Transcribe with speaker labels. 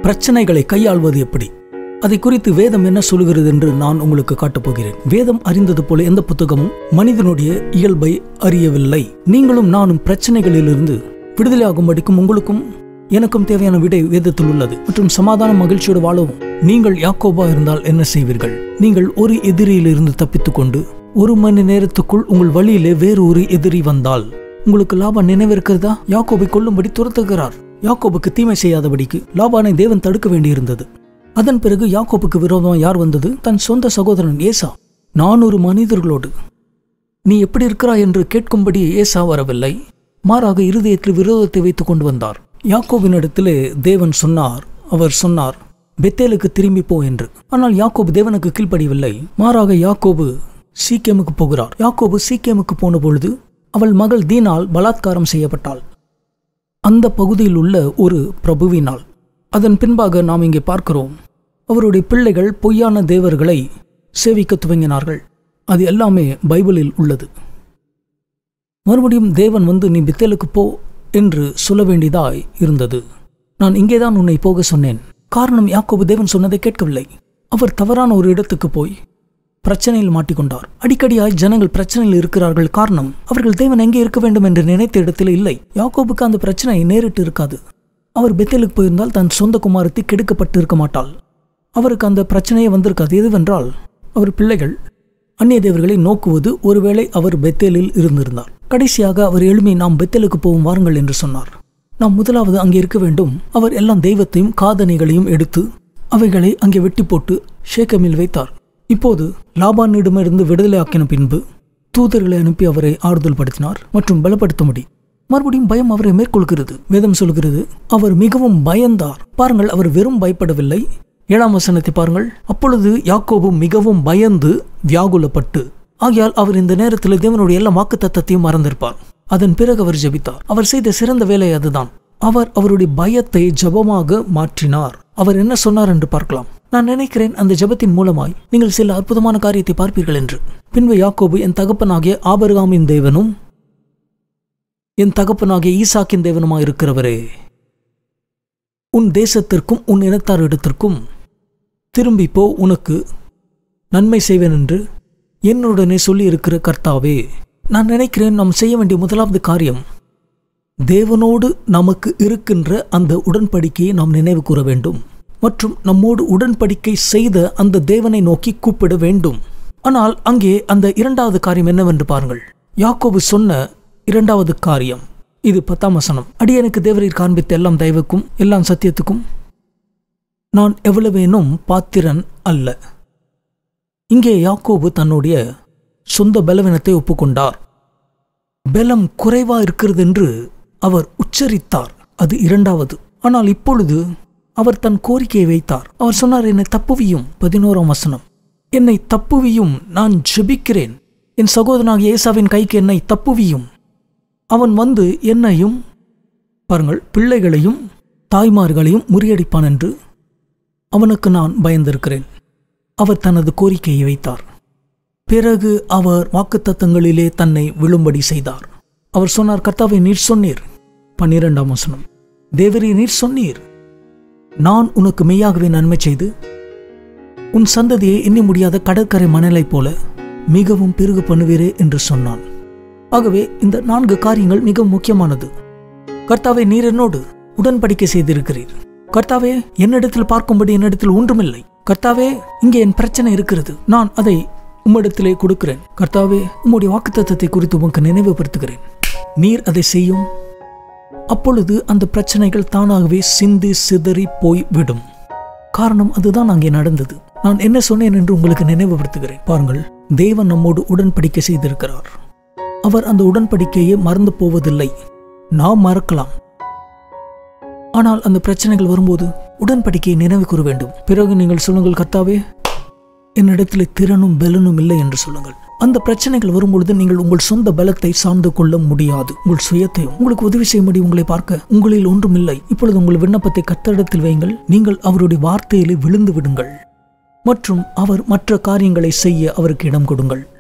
Speaker 1: பிரச்சனைகளை கையாள்வது எப்படி அதை குறித்து வேதம் என்ன சொல்கிறது என்று நான் உங்களுக்கு காட்டப் போகிறேன் வேதம் அறிந்தது போல எந்த புத்தகமும் மனிதனுடைய இயல்பை அறியவில்லை நீங்களும் நானும் பிரச்சனைகளிலிருந்து விடுதலையாகும்படிக்கும் உங்களுக்கும் எனக்கும் தேவையான விடை வேதத்தில் உள்ளது மற்றும் சமாதான மகிழ்ச்சியோடு வாழவும் நீங்கள் யாக்கோபா இருந்தால் என்ன செய்வீர்கள் நீங்கள் ஒரு எதிரியிலிருந்து தப்பித்துக் கொண்டு ஒரு மணி நேரத்துக்குள் உங்கள் வழியிலே வேறு ஒரு எதிரி வந்தால் உங்களுக்கு லாபம் நினைவிருக்கிறதா யாக்கோபை கொல்லும்படி துரத்துகிறார் யாக்கோபுக்கு தீமை செய்யாதபடிக்கு லாபானை தேவன் தடுக்க வேண்டியிருந்தது அதன் பிறகு யாக்கோபுக்கு விரோதமாக யார் வந்தது தன் சொந்த சகோதரன் ஏசா நானூறு மனிதர்களோடு நீ எப்படி இருக்கிறாய் என்று கேட்கும்படி ஏசா வரவில்லை மாறாக இருதயத்தில் விரோதத்தை வைத்துக் கொண்டு வந்தார் யாக்கோபினிடத்திலே தேவன் சொன்னார் அவர் சொன்னார் பெத்தேலுக்கு திரும்பி போ என்று ஆனால் யாக்கோபு தேவனுக்கு கீழ்ப்படியவில்லை மாறாக யாக்கோபு சீக்கியமுக்கு போகிறார் யாக்கோபு சீக்கியமுக்கு போன பொழுது அவள் மகள் தீனால் பலாத்காரம் செய்யப்பட்டாள் அந்த பகுதியில் உள்ள ஒரு பிரபுவினால் அதன் பின்பாக நாம் இங்கே பார்க்கிறோம் அவருடைய பிள்ளைகள் பொய்யான தேவர்களை சேவிக்க துவங்கினார்கள் அது எல்லாமே பைபிளில் உள்ளது மறுபடியும் தேவன் வந்து நீ பெத்தேலுக்கு போ என்று சொல்ல வேண்டியதாய் இருந்தது நான் இங்கேதான் உன்னை போக சொன்னேன் காரணம் யாக்கோபு தேவன் சொன்னதை கேட்கவில்லை அவர் தவறான ஒரு இடத்துக்கு போய் பிரச்சனையில் மாட்டிக்கொண்டார் அடிக்கடியாய் ஜனங்கள் பிரச்சனையில் இருக்கிறார்கள் காரணம் அவர்கள் தேவன் எங்கே இருக்க வேண்டும் என்று நினைத்த இடத்தில் இல்லை யாக்கோபுக்கு அந்த பிரச்சனை நேரிட்டு இருக்காது அவர் பெத்தேலுக்கு போயிருந்தால் தன் சொந்த குமாரத்தை கெடுக்கப்பட்டு இருக்க மாட்டாள் அவருக்கு அந்த பிரச்சனையே வந்திருக்காது எதுவென்றால் அவர் பிள்ளைகள் அந்நிய தேவர்களை நோக்குவது ஒருவேளை அவர் பெத்தேலில் இருந்திருந்தார் கடைசியாக அவர் எழுமி நாம் பெத்தேலுக்கு போவோம் வாருங்கள் என்று சொன்னார் நாம் முதலாவது அங்கே இருக்க வேண்டும் அவர் எல்லாம் தெய்வத்தையும் காதணிகளையும் எடுத்து அவைகளை அங்கே வெட்டி போட்டு ஷேக்கமில் வைத்தார் இப்போது லாபானிடமிருந்து விடுதலையாக்கின பின்பு தூதர்களை அனுப்பி அவரை ஆறுதல் படுத்தினார் மற்றும் பலப்படுத்தும்படி மறுபடியும் பயம் அவரை மேற்கொள்கிறது வேதம் சொல்கிறது அவர் மிகவும் பயந்தார் பாருங்கள் அவர் வெறும் பயப்படவில்லை ஏழாம் வசனத்தை பாருங்கள் அப்பொழுது யாக்கோபு மிகவும் பயந்து வியாகுலப்பட்டு ஆகையால் அவர் இந்த நேரத்தில் தேவனுடைய எல்லா வாக்கு தத்தத்தையும் மறந்திருப்பார் அதன் பிறகு அவர் ஜெபித்தார் அவர் செய்த சிறந்த வேலை அதுதான் அவர் அவருடைய பயத்தை ஜபமாக மாற்றினார் அவர் என்ன சொன்னார் என்று பார்க்கலாம் நான் நினைக்கிறேன் அந்த ஜெபத்தின் மூலமாய் நீங்கள் சில அற்புதமான காரியத்தை பார்ப்பீர்கள் என்று பின்பு யாக்கோபு என் தகப்பனாகிய ஆபர்காமின் தேவனும் என் தகப்பனாகிய ஈசாக்கின் தேவனுமாய் இருக்கிறவரே உன் தேசத்திற்கும் உன் இனத்தாரிடத்திற்கும் திரும்பி போ உனக்கு நன்மை செய்வேன் என்று என்னுடனே சொல்லி இருக்கிற கர்த்தாவே நான் நினைக்கிறேன் நாம் செய்ய வேண்டிய முதலாவது காரியம் தேவனோடு நமக்கு இருக்கின்ற அந்த உடன்படிக்கையை நாம் நினைவு கூற வேண்டும் மற்றும் நம்மோடு உடன்படிக்கை செய்த அந்த தேவனை நோக்கி கூப்பிட வேண்டும் ஆனால் அங்கே அந்த இரண்டாவது காரியம் என்னவென்று பாருங்கள் யாக்கோபு சொன்ன இரண்டாவது காரியம் இது பத்தாம் வசனம் அடியனுக்கு தேவரீர் காண்பித்த எல்லாம் தயவுக்கும் எல்லாம் சத்தியத்துக்கும் நான் எவ்வளவேனும் பாத்திரன் அல்ல இங்கே யாக்கோபு தன்னுடைய சொந்த பலவீனத்தை ஒப்புக்கொண்டார் பலம் குறைவா இருக்கிறது என்று அவர் உச்சரித்தார் அது இரண்டாவது ஆனால் இப்பொழுது அவர் தன் கோரிக்கையை வைத்தார் அவர் சொன்னார் என்னை தப்புவியும் பதினோராம் வசனம் என்னை தப்புவியும் நான் ஜெபிக்கிறேன் என் சகோதரனாகிய ஏசாவின் கைக்கு என்னை தப்புவியும் அவன் வந்து என்னையும் பாருங்கள் பிள்ளைகளையும் தாய்மார்களையும் முறியடிப்பான் என்று அவனுக்கு நான் பயந்திருக்கிறேன் அவர் தனது கோரிக்கையை வைத்தார் பிறகு அவர் வாக்குத்தத்தங்களிலே தன்னை விழும்படி செய்தார் அவர் சொன்னார் கர்த்தாவை நீர் சொன்னீர் பன்னிரெண்டாம் வசனம் தேவரே நீர் சொன்னீர் நான் உனக்கு மெய்யாகவே நன்மை செய்து உன் சந்ததியை எண்ணி முடியாத கடற்கரை மணலைப் போல மிகவும் பெருகு பண்ணுவீரே என்று சொன்னான் ஆகவே இந்த நான்கு காரியங்கள் மிக முக்கியமானது கர்த்தாவே நீர் என்னோடு உடன்படிக்கை செய்திருக்கிறீர் கர்த்தாவே என்னிடத்தில் பார்க்கும்படி என்னிடத்தில் ஒன்றுமில்லை கர்த்தாவே இங்கே என் பிரச்சனை இருக்கிறது நான் அதை உம்மிடத்திலே கொடுக்கிறேன் கர்த்தாவே உம்முடைய வாக்குத்தத்தத்தை குறித்து உமக்கு நினைவுபடுத்துகிறேன் நீர் அதை செய்யும் அப்பொழுது அந்த பிரச்சனைகள் தானாகவே சிந்தி சிதறி போய் விடும் காரணம் அதுதான் அங்கே நடந்தது நான் என்ன சொன்னேன் என்று உங்களுக்கு நினைவுபடுத்துகிறேன் பாருங்கள் தேவன் நம்மோடு உடன்படிக்கை செய்திருக்கிறார் அவர் அந்த உடன்படிக்கையை மறந்து போவதில்லை நாம் மறக்கலாம் ஆனால் அந்த பிரச்சனைகள் வரும்போது உடன்படிக்கையை நினைவு கூற வேண்டும் பிறகு நீங்கள் சொல்லுங்கள் கர்த்தாவே என்னிடத்தில் திறனும் பலனும் இல்லை என்று சொல்லுங்கள் அந்த பிரச்சனைகள் வரும்பொழுது நீங்கள் உங்கள் சொந்த பலத்தை சார்ந்து கொள்ள முடியாது உங்கள் சுயத்தையும் உங்களுக்கு உதவி செய்ய முடியும் உங்களை பார்க்க உங்களில் ஒன்றும் இல்லை இப்பொழுது உங்கள் விண்ணப்பத்தை கத்தரிடத்தில் வையுங்கள் நீங்கள் அவருடைய வார்த்தையிலே விழுந்து விடுங்கள் மற்றும் அவர் மற்ற காரியங்களை செய்ய அவருக்கு இடம் கொடுங்கள்